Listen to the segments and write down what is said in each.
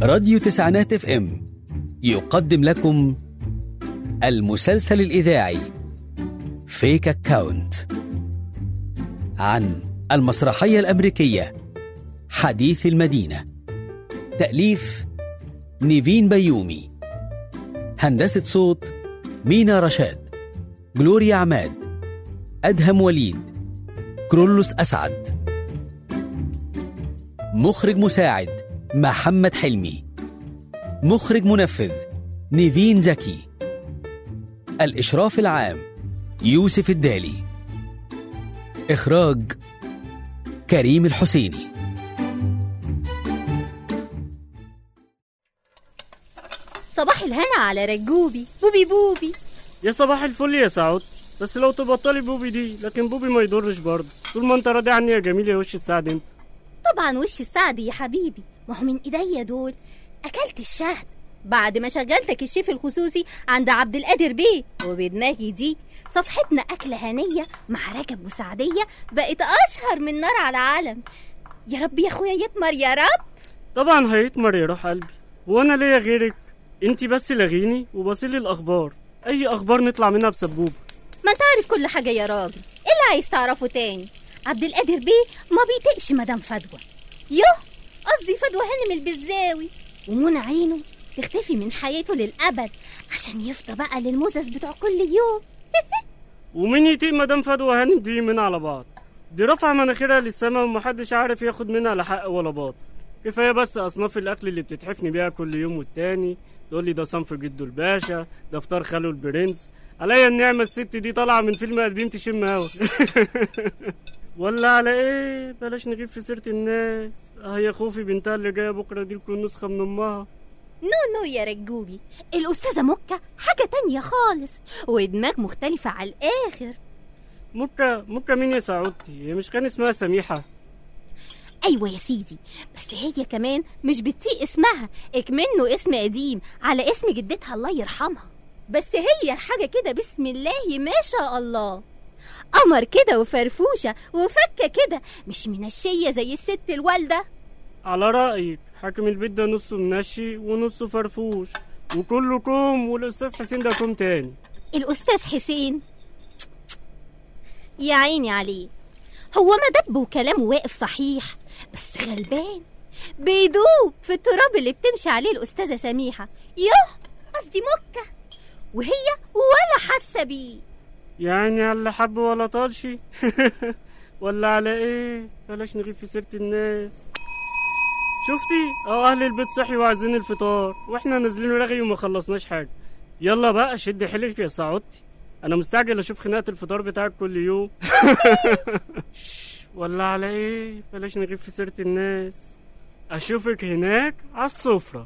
راديو تسعينات اف ام يقدم لكم المسلسل الإذاعي فيك أكاونت عن المسرحية الأمريكية حديث المدينة تأليف نيفين بيومي هندسة صوت مينا رشاد جلوريا عماد أدهم وليد كرولوس أسعد مخرج مساعد محمد حلمي مخرج منفذ نيفين زكي الإشراف العام يوسف الدالي إخراج كريم الحسيني صباح الهنا على رجوبي بوبي بوبي يا صباح الفل يا سعود بس لو تبطلي بوبي دي لكن بوبي ما يضرش برضه طول ما انت راضي عني يا جميل يا وش السعد انت طبعا وش السعد يا حبيبي ما هو من ايديا دول اكلت الشهد بعد ما شغلتك الشيف الخصوصي عند عبد القادر بيه وبدماغي دي صفحتنا أكلة هنية مع رجب وسعدية بقت أشهر من نار على العالم يا رب يا أخويا يتمر يا رب طبعا هيتمر يا روح قلبي وانا ليا غيرك انت بس لغيني وبصيلي الاخبار اي اخبار نطلع منها بسبوبه ما انت عارف كل حاجة يا راجل ايه اللي عايز تعرفه تاني عبد القادر بيه ما بيطقش مدام فدوى يوه قصدي فدوى هانم البزاوي ومنى عينه تختفي من حياته للأبد عشان يفضى بقى للمزز بتوع كل يوم ومين يطيق مدام فدوى هانم دي من على بعض دي رافعه مناخيرها للسما ومحدش عارف ياخد منها لا حق ولا باطل كفايه بس اصناف الاكل اللي بتتحفني بيها كل يوم والتاني تقول لي ده صنف جدو الباشا ده فطار خاله البرنس عليا النعمه الست دي طالعه من فيلم قديم تشم هوا ولا على ايه بلاش نجيب في سيره الناس اه يا خوفي بنتها اللي جايه بكره دي تكون نسخه من امها نو نو يا رجوبي الأستاذة مكة حاجة تانية خالص ودماغ مختلفة على الآخر مكة مكة مين يا سعودتي هي مش كان اسمها سميحة أيوة يا سيدي بس هي كمان مش بتطيق اسمها اكمنه اسم قديم على اسم جدتها الله يرحمها بس هي حاجة كده بسم الله ما شاء الله قمر كده وفرفوشة وفكة كده مش منشية زي الست الوالدة على رأيك حاكم البيت ده نصه منشي ونصه فرفوش وكله كوم والأستاذ حسين ده كوم تاني الأستاذ حسين يا عيني عليه هو ما دب وكلامه واقف صحيح بس غلبان بيدوب في التراب اللي بتمشي عليه الأستاذة سميحة يوه قصدي مكة وهي ولا حاسة بيه يعني على حب ولا طالشي ولا على ايه بلاش نغيب في سيرة الناس شفتي اه اهل البيت صحي وعايزين الفطار واحنا نازلين رغي وما خلصناش حاجه يلا بقى شد حيلك يا سعودتي انا مستعجل اشوف خناقه الفطار بتاعك كل يوم شش، ولا على ايه بلاش نغيب في سيره الناس اشوفك هناك على السفره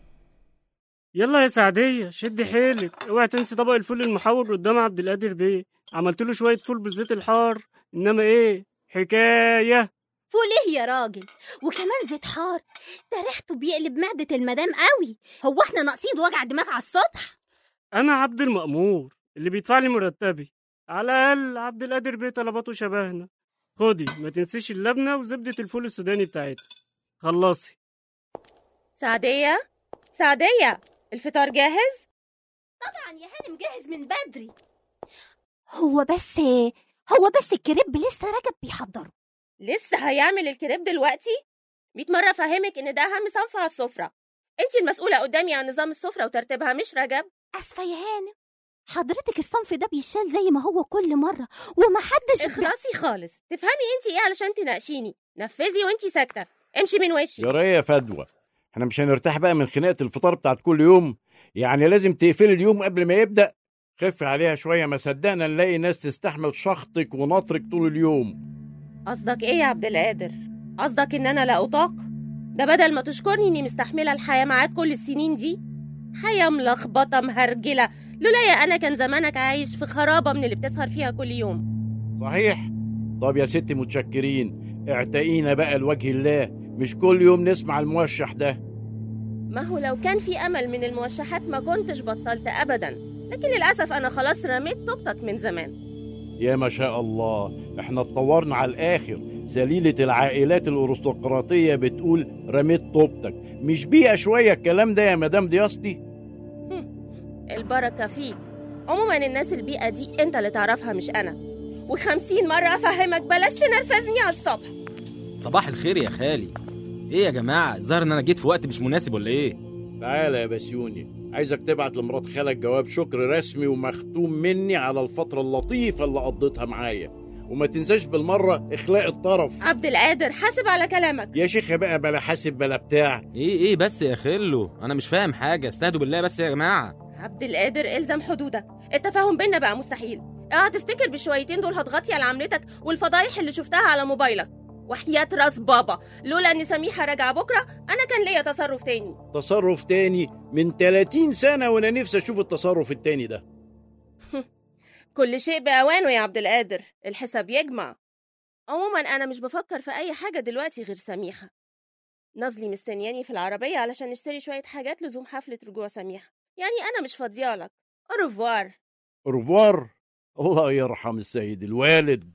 يلا يا سعدية شد حيلك اوعي تنسي طبق الفول المحور قدام عبد القادر بيه عملت له شوية فول بالزيت الحار انما ايه حكاية فول ايه يا راجل وكمان زيت حار ده ريحته بيقلب معدة المدام قوي هو احنا ناقصين وجع دماغ على الصبح انا عبد المأمور اللي بيدفع لي مرتبي على الاقل عبد القادر بيه طلباته شبهنا خدي ما تنسيش اللبنه وزبده الفول السوداني بتاعتها خلصي سعدية سعدية الفطار جاهز؟ طبعا يا هانم جاهز من بدري هو بس هو بس الكريب لسه رجب بيحضره لسه هيعمل الكريب دلوقتي؟ مية مرة فهمك إن ده أهم صنف على السفرة أنت المسؤولة قدامي عن نظام السفرة وترتيبها مش رجب اسفه يا هانم حضرتك الصنف ده بيشال زي ما هو كل مره ومحدش اخرسي خالص تفهمي أنت إيه علشان تناقشيني نفذي وأنت ساكتة امشي من وشي يا ريا يا فدوى احنا مش هنرتاح بقى من خناقه الفطار بتاعت كل يوم يعني لازم تقفلي اليوم قبل ما يبدا خفي عليها شويه ما صدقنا نلاقي ناس تستحمل شخطك ونطرك طول اليوم قصدك إيه يا عبد القادر؟ قصدك إن أنا لا أطاق؟ ده بدل ما تشكرني إني مستحملة الحياة معاك كل السنين دي حياة ملخبطة مهرجلة لولايا أنا كان زمانك عايش في خرابة من اللي بتسهر فيها كل يوم صحيح طب يا ستي متشكرين اعتقينا بقى لوجه الله مش كل يوم نسمع الموشح ده ما هو لو كان في أمل من الموشحات ما كنتش بطلت أبدا لكن للأسف أنا خلاص رميت طوبتك من زمان يا ما شاء الله احنا اتطورنا على الاخر سليلة العائلات الأرستقراطية بتقول رميت طوبتك مش بيئة شوية الكلام ده يا مدام دياستي البركة فيك عموما الناس البيئة دي انت اللي تعرفها مش انا وخمسين مرة افهمك بلاش تنرفزني على الصبح صباح الخير يا خالي ايه يا جماعه الظاهر ان انا جيت في وقت مش مناسب ولا ايه تعالى يا بسيوني عايزك تبعت لمرات خالك جواب شكر رسمي ومختوم مني على الفترة اللطيفة اللي قضيتها معايا وما تنساش بالمرة إخلاء الطرف عبد القادر حاسب على كلامك يا شيخة بقى بلا حاسب بلا بتاع ايه ايه بس يا خلو انا مش فاهم حاجه استهدوا بالله بس يا جماعه عبد القادر الزم حدودك التفاهم بينا بقى مستحيل اوعى تفتكر بالشويتين دول هتغطي على عملتك والفضايح اللي شفتها على موبايلك وحياة راس بابا لولا ان سميحة راجعة بكرة انا كان ليا تصرف تاني تصرف تاني من 30 سنة وأنا نفسي أشوف التصرف التاني ده كل شيء بأوانه يا عبد القادر الحساب يجمع عموما أنا مش بفكر في أي حاجة دلوقتي غير سميحة نازلي مستنياني في العربية علشان نشتري شوية حاجات لزوم حفلة رجوع سميحة يعني أنا مش فاضيالك أوروفوار أوروفوار الله يرحم السيد الوالد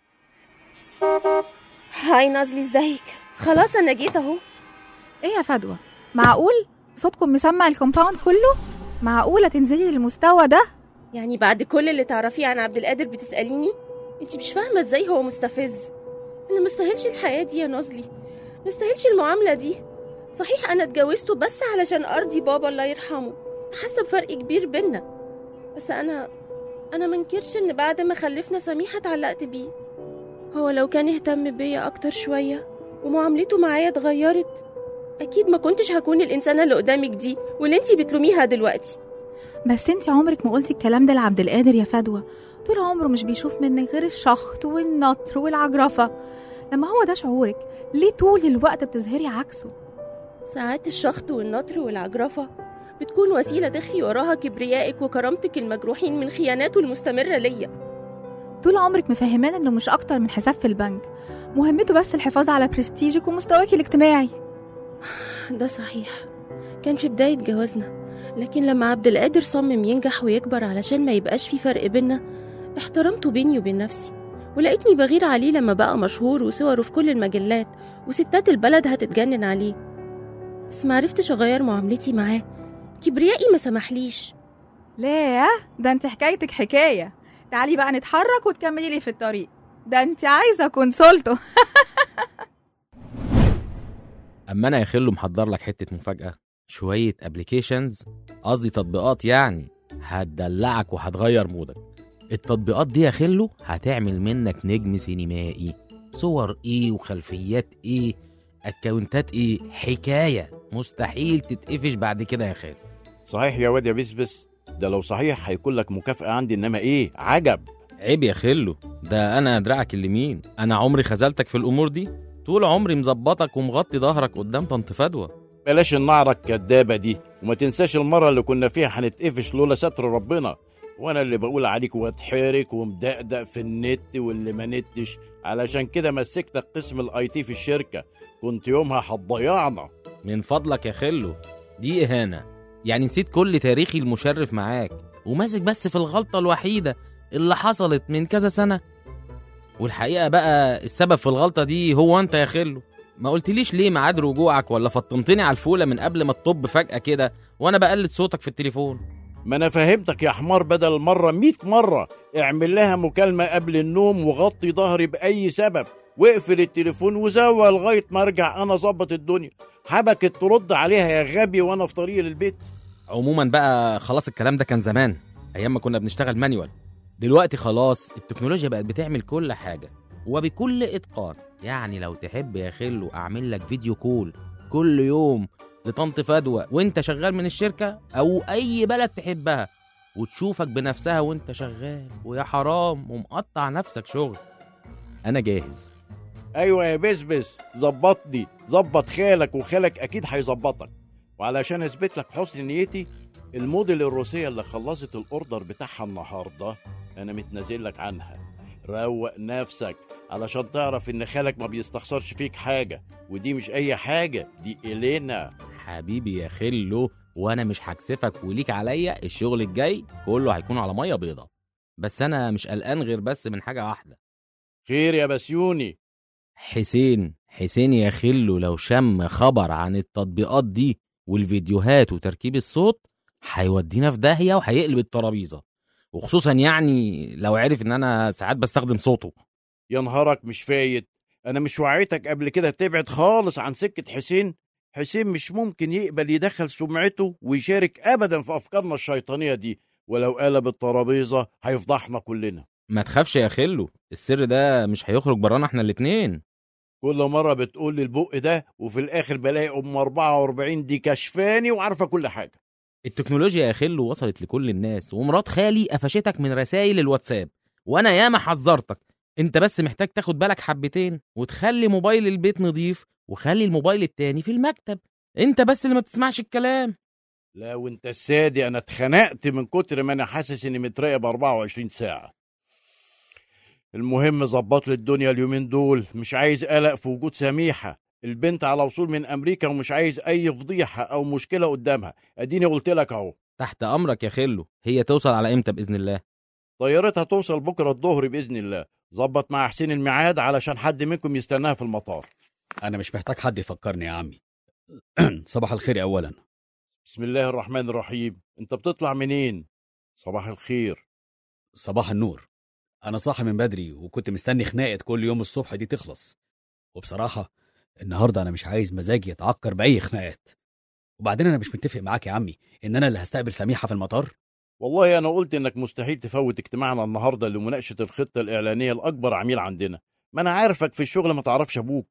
هاي نازلي ازيك خلاص أنا جيت أهو ايه يا فدوى معقول صوتكم مسمع الكومباوند كله معقولة تنزلي للمستوى ده يعني بعد كل اللي تعرفيه عن عبد القادر بتسأليني انت مش فاهمة ازاي هو مستفز انا مستاهلش الحياة دي يا نازلي مستاهلش المعاملة دي صحيح انا اتجوزته بس علشان ارضي بابا الله يرحمه حاسة بفرق كبير بينا بس انا انا منكرش ان بعد ما خلفنا سميحة اتعلقت بيه هو لو كان اهتم بيا اكتر شوية ومعاملته معايا اتغيرت اكيد ما كنتش هكون الانسانة اللي قدامك دي واللي انتي بتلوميها دلوقتي بس انت عمرك ما قلتي الكلام ده لعبد القادر يا فدوى طول عمره مش بيشوف منك غير الشخط والنطر والعجرفة لما هو ده شعورك ليه طول الوقت بتظهري عكسه ساعات الشخط والنطر والعجرفة بتكون وسيلة تخفي وراها كبريائك وكرامتك المجروحين من خياناته المستمرة ليا طول عمرك مفهمان انه مش اكتر من حساب في البنك مهمته بس الحفاظ على برستيجك ومستواك الاجتماعي ده صحيح كان في بداية جوازنا لكن لما عبد القادر صمم ينجح ويكبر علشان ما يبقاش في فرق بينا احترمته بيني وبين نفسي ولقيتني بغير عليه لما بقى مشهور وصوره في كل المجلات وستات البلد هتتجنن عليه بس معرفتش اغير معاملتي معاه كبريائي ما سمحليش لا ده انت حكايتك حكاية تعالي بقى نتحرك وتكملي لي في الطريق ده انت عايزة كونسولته اما انا يا خلو محضر لك حته مفاجاه شويه ابلكيشنز قصدي تطبيقات يعني هتدلعك وهتغير مودك التطبيقات دي يا خلو هتعمل منك نجم سينمائي صور ايه وخلفيات ايه اكونتات ايه حكايه مستحيل تتقفش بعد كده يا خالد صحيح يا واد يا بسبس ده لو صحيح هيكون لك مكافأة عندي إنما إيه عجب عيب يا خلو ده انا دراعك اليمين انا عمري خذلتك في الامور دي طول عمري مظبطك ومغطي ظهرك قدام طنط فدوى بلاش النعرة الكدابة دي وما تنساش المرة اللي كنا فيها هنتقفش لولا ستر ربنا وانا اللي بقول عليك واتحرك ومدقدق في النت واللي ما نتش علشان كده مسكتك قسم الاي تي في الشركة كنت يومها هتضيعنا من فضلك يا خلو دي اهانه يعني نسيت كل تاريخي المشرف معاك وماسك بس في الغلطه الوحيده اللي حصلت من كذا سنه والحقيقه بقى السبب في الغلطه دي هو انت يا خلو ما قلتليش ليه ميعاد رجوعك ولا فطمتني على الفوله من قبل ما تطب فجاه كده وانا بقلد صوتك في التليفون ما انا فهمتك يا حمار بدل مرة ميت مرة اعمل لها مكالمة قبل النوم وغطي ظهري بأي سبب واقفل التليفون وزوى لغاية ما ارجع انا ظبط الدنيا حبكت ترد عليها يا غبي وانا في طريق للبيت عموما بقى خلاص الكلام ده كان زمان ايام ما كنا بنشتغل مانيوال دلوقتي خلاص التكنولوجيا بقت بتعمل كل حاجه وبكل اتقان يعني لو تحب يا خلو اعمل لك فيديو كول كل يوم لطنط فدوى وانت شغال من الشركه او اي بلد تحبها وتشوفك بنفسها وانت شغال ويا حرام ومقطع نفسك شغل انا جاهز ايوه يا بسبس ظبطني ظبط خالك وخالك اكيد هيظبطك وعلشان اثبت لك حسن نيتي الموديل الروسية اللي خلصت الاوردر بتاعها النهارده انا متنازل لك عنها روق نفسك علشان تعرف ان خالك ما بيستخسرش فيك حاجة ودي مش اي حاجة دي الينا حبيبي يا خلو وانا مش هكسفك وليك عليا الشغل الجاي كله هيكون على ميه بيضة بس انا مش قلقان غير بس من حاجه واحده خير يا بسيوني حسين حسين يا خلو لو شم خبر عن التطبيقات دي والفيديوهات وتركيب الصوت هيودينا في داهية وهيقلب الترابيزة وخصوصا يعني لو عرف ان انا ساعات بستخدم صوته يا نهارك مش فايت انا مش وعيتك قبل كده تبعد خالص عن سكة حسين حسين مش ممكن يقبل يدخل سمعته ويشارك ابدا في افكارنا الشيطانية دي ولو قلب الترابيزة هيفضحنا كلنا ما تخافش يا خلو السر ده مش هيخرج برانا احنا الاتنين كل مرة بتقول لي البق ده وفي الاخر بلاقي ام 44 دي كشفاني وعارفة كل حاجة التكنولوجيا يا خلو وصلت لكل الناس ومرات خالي قفشتك من رسائل الواتساب وانا ياما حذرتك انت بس محتاج تاخد بالك حبتين وتخلي موبايل البيت نضيف وخلي الموبايل التاني في المكتب انت بس اللي ما بتسمعش الكلام لا وانت السادي انا اتخنقت من كتر ما انا حاسس اني متراقب 24 ساعة المهم ظبط لي الدنيا اليومين دول مش عايز قلق في وجود سميحة البنت على وصول من امريكا ومش عايز اي فضيحة او مشكلة قدامها اديني قلت لك اهو تحت امرك يا خلو هي توصل على امتى باذن الله طيارتها توصل بكرة الظهر بإذن الله ظبط مع حسين الميعاد علشان حد منكم يستناها في المطار انا مش محتاج حد يفكرني يا عمي صباح الخير اولا بسم الله الرحمن الرحيم انت بتطلع منين صباح الخير صباح النور انا صاحي من بدري وكنت مستني خناقه كل يوم الصبح دي تخلص وبصراحه النهارده انا مش عايز مزاجي يتعكر باي خناقات وبعدين انا مش متفق معاك يا عمي ان انا اللي هستقبل سميحه في المطار والله انا قلت انك مستحيل تفوت اجتماعنا النهارده لمناقشه الخطه الاعلانيه لاكبر عميل عندنا ما انا عارفك في الشغل ما تعرفش ابوك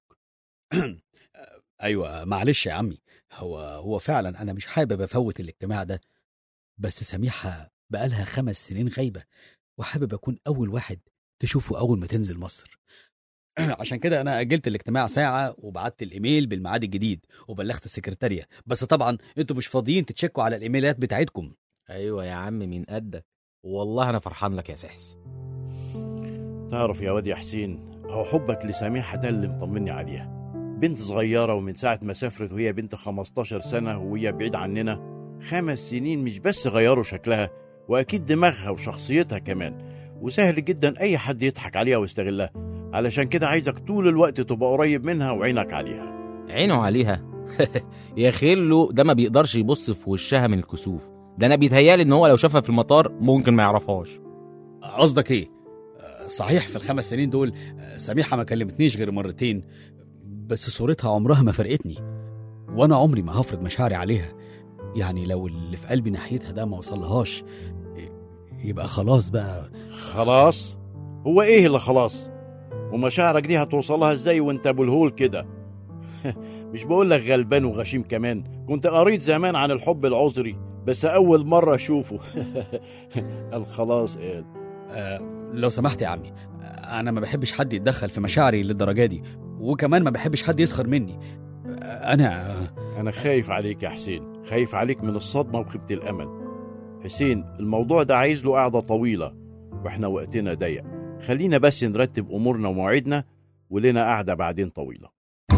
ايوه معلش يا عمي هو هو فعلا انا مش حابب افوت الاجتماع ده بس سميحه بقالها خمس سنين غايبه وحابب اكون اول واحد تشوفه اول ما تنزل مصر عشان كده انا اجلت الاجتماع ساعه وبعت الايميل بالميعاد الجديد وبلغت السكرتاريه بس طبعا انتوا مش فاضيين تتشكوا على الايميلات بتاعتكم ايوه يا عم من قدك والله انا فرحان لك يا سحس تعرف يا واد يا حسين هو حبك لسميحه ده اللي مطمني عليها بنت صغيره ومن ساعه ما سافرت وهي بنت 15 سنه وهي بعيد عننا خمس سنين مش بس غيروا شكلها واكيد دماغها وشخصيتها كمان وسهل جدا اي حد يضحك عليها ويستغلها علشان كده عايزك طول الوقت تبقى قريب منها وعينك عليها عينه عليها يا خلو ده ما بيقدرش يبص في وشها من الكسوف ده انا بيتهيالي ان هو لو شافها في المطار ممكن ما يعرفهاش قصدك ايه آه، صحيح في الخمس سنين دول آه، سميحه ما كلمتنيش غير مرتين بس صورتها عمرها ما فرقتني وانا عمري ما هفرض مشاعري عليها يعني لو اللي في قلبي ناحيتها ده ما وصلهاش ي- يبقى خلاص بقى خلاص هو ايه اللي خلاص ومشاعرك دي هتوصلها ازاي وانت ابو الهول كده مش بقول لك غلبان وغشيم كمان كنت قريت زمان عن الحب العذري بس اول مره اشوفه قال خلاص قال آه، لو سمحت يا عمي آه، انا ما بحبش حد يتدخل في مشاعري للدرجه دي وكمان ما بحبش حد يسخر مني آه، انا آه، انا خايف عليك يا حسين خايف عليك من الصدمه وخيبه الامل حسين الموضوع ده عايز له قعده طويله واحنا وقتنا ضيق خلينا بس نرتب امورنا ومواعيدنا ولنا قعده بعدين طويله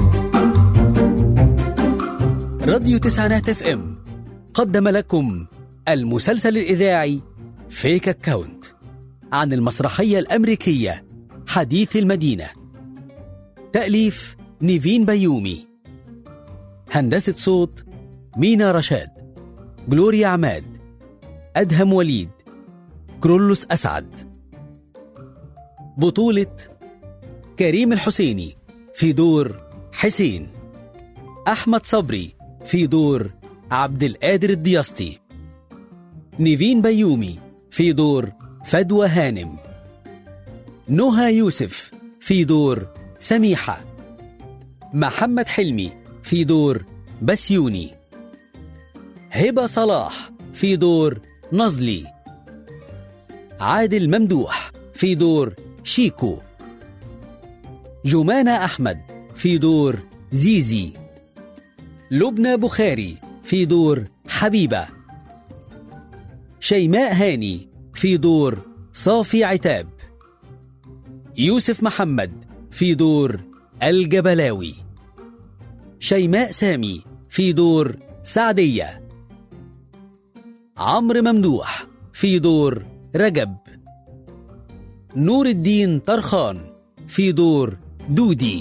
راديو تسعينات اف ام قدم لكم المسلسل الإذاعي فيك أكاونت عن المسرحية الأمريكية حديث المدينة تأليف نيفين بيومي هندسة صوت مينا رشاد جلوريا عماد أدهم وليد كرولوس أسعد بطولة كريم الحسيني في دور حسين أحمد صبري في دور عبد القادر الدياسطي نيفين بيومي في دور فدوى هانم نهى يوسف في دور سميحة محمد حلمي في دور بسيوني هبة صلاح في دور نزلي عادل ممدوح في دور شيكو جمانة أحمد في دور زيزي لبنى بخاري في دور حبيبة شيماء هاني في دور صافي عتاب يوسف محمد في دور الجبلاوي شيماء سامي في دور سعدية عمرو ممدوح في دور رجب نور الدين طرخان في دور دودي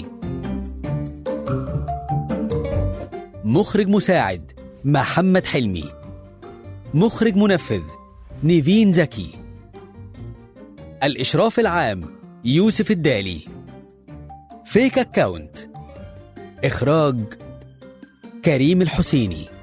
مخرج مساعد محمد حلمي مخرج منفذ نيفين زكي الإشراف العام يوسف الدالي فيك أكاونت إخراج كريم الحسيني